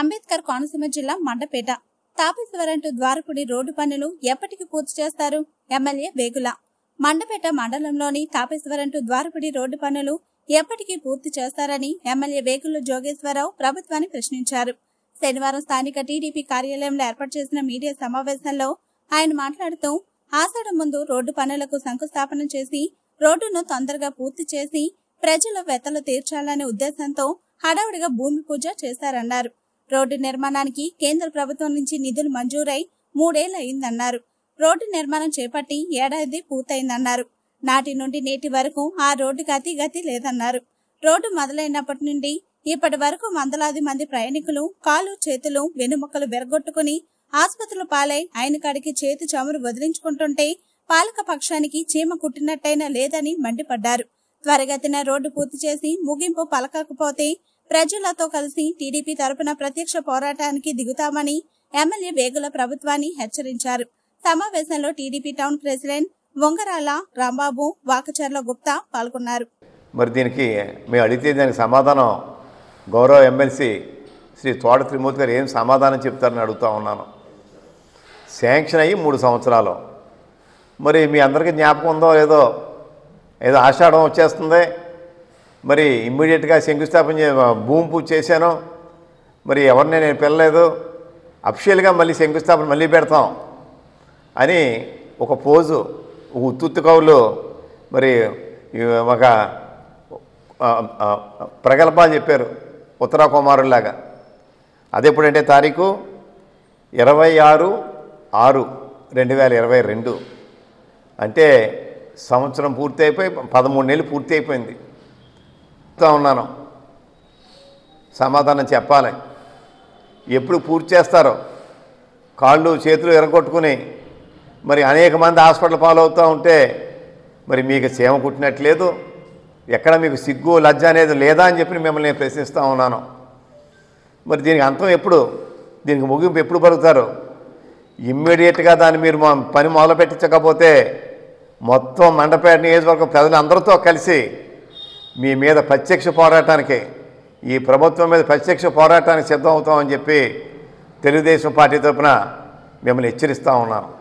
అంబేద్కర్ కోనసీమ జిల్లా మండపేట తాపేశ్వరంటు ద్వారపుడి రోడ్డు పనులు ఎప్పటికి పూర్తి చేస్తారు ఎమ్మెల్యే వేగుల మండపేట మండలంలోని తాపేశ్వరంటు ద్వారపుడి రోడ్డు పనులు ఎప్పటికి పూర్తి చేస్తారని ఎమ్మెల్యే వేగుల జోగేశ్వరరావు ప్రభుత్వాన్ని ప్రశ్నించారు శనివారం స్థానిక టీడీపీ కార్యాలయంలో ఏర్పాటు చేసిన మీడియా సమావేశంలో ఆయన మాట్లాడుతూ ఆషాఢం ముందు రోడ్డు పనులకు శంకుస్థాపన చేసి రోడ్డును తొందరగా పూర్తి చేసి ప్రజల వెతలు తీర్చాలనే ఉద్దేశంతో హడావుడిగా భూమి పూజ చేశారన్నారు రోడ్డు నిర్మాణానికి కేంద్ర ప్రభుత్వం నుంచి నిధులు మంజూరై మూడేళ్లు అయిందన్నారు రోడ్డు నిర్మాణం చేపట్టి ఏడాది పూర్తయిందన్నారు నాటి నుండి నేటి వరకు ఆ రోడ్డుకి అతి గతి లేదన్నారు రోడ్డు మొదలైనప్పటి నుండి ఇప్పటి వరకు వందలాది మంది ప్రయాణికులు కాలు చేతులు వెనుముక్కలు విరగొట్టుకుని ఆసుపత్రుల పాలై ఆయన కాడికి చేతి చమురు వదిలించుకుంటుంటే పాలక పక్షానికి చీమ కుట్టినట్టయినా లేదని మండిపడ్డారు త్వరగతిన రోడ్డు పూర్తి చేసి ముగింపు పలకకపోతే ప్రజలతో కలిసి టీడీపీ తరపున ప్రత్యక్ష పోరాటానికి దిగుతామని ఎమ్మెల్యే వేగుల ప్రభుత్వాన్ని హెచ్చరించారు సమావేశంలో TDP town president Vangarala Rambabu Vakacharla Gupta పాల్గొన్నారు మరి దీనికి మేము అడిగితే దానికి సమాధానం గౌరవ ఎమ్మెల్సీ శ్రీ తోట త్రిమూర్తి గారు ఏం సమాధానం చెప్తారని అడుగుతా ఉన్నాను శాంక్షన్ అయ్యి మూడు సంవత్సరాలు మరి మీ అందరికీ జ్ఞాపకం ఉందో లేదో ఏదో ఆషాఢం వచ్చేస్తుంది మరి ఇమ్మీడియట్గా శంకుస్థాపన చే భూమి పూజ చేశాను మరి ఎవరిని నేను పిల్లలేదు అఫిషియల్గా మళ్ళీ శంకుస్థాపన మళ్ళీ పెడతాం అని ఒక పోజు ఒక ఉత్తుత్తు కవులు మరి ఈ ఒక ఆ, ఆ, ప్రగల్భాలు చెప్పారు ఉత్తరా కుమారులాగా అది ఎప్పుడంటే తారీఖు ఇరవై ఆరు ఆరు రెండు వేల ఇరవై రెండు అంటే సంవత్సరం పూర్తి అయిపోయి పదమూడు నెలలు పూర్తి అయిపోయింది చెప్తా ఉన్నాను సమాధానం చెప్పాలి ఎప్పుడు పూర్తి చేస్తారో కాళ్ళు చేతులు ఎరగొట్టుకుని మరి అనేక మంది హాస్పిటల్ పాలవుతూ ఉంటే మరి మీకు సేమ కుట్టినట్లేదు ఎక్కడ మీకు సిగ్గు లజ్జ అనేది లేదా అని చెప్పి మిమ్మల్ని నేను ప్రశ్నిస్తూ ఉన్నాను మరి దీనికి అంతం ఎప్పుడు దీనికి ముగింపు ఎప్పుడు పలుకుతారు ఇమ్మీడియట్గా దాన్ని మీరు మా పని మొదలు పెట్టించకపోతే మొత్తం మండపేట నియోజకవర్గం ప్రజలందరితో కలిసి మీ మీద ప్రత్యక్ష పోరాటానికి ఈ ప్రభుత్వం మీద ప్రత్యక్ష పోరాటానికి సిద్ధం అవుతామని చెప్పి తెలుగుదేశం పార్టీ తరపున మిమ్మల్ని హెచ్చరిస్తూ ఉన్నాను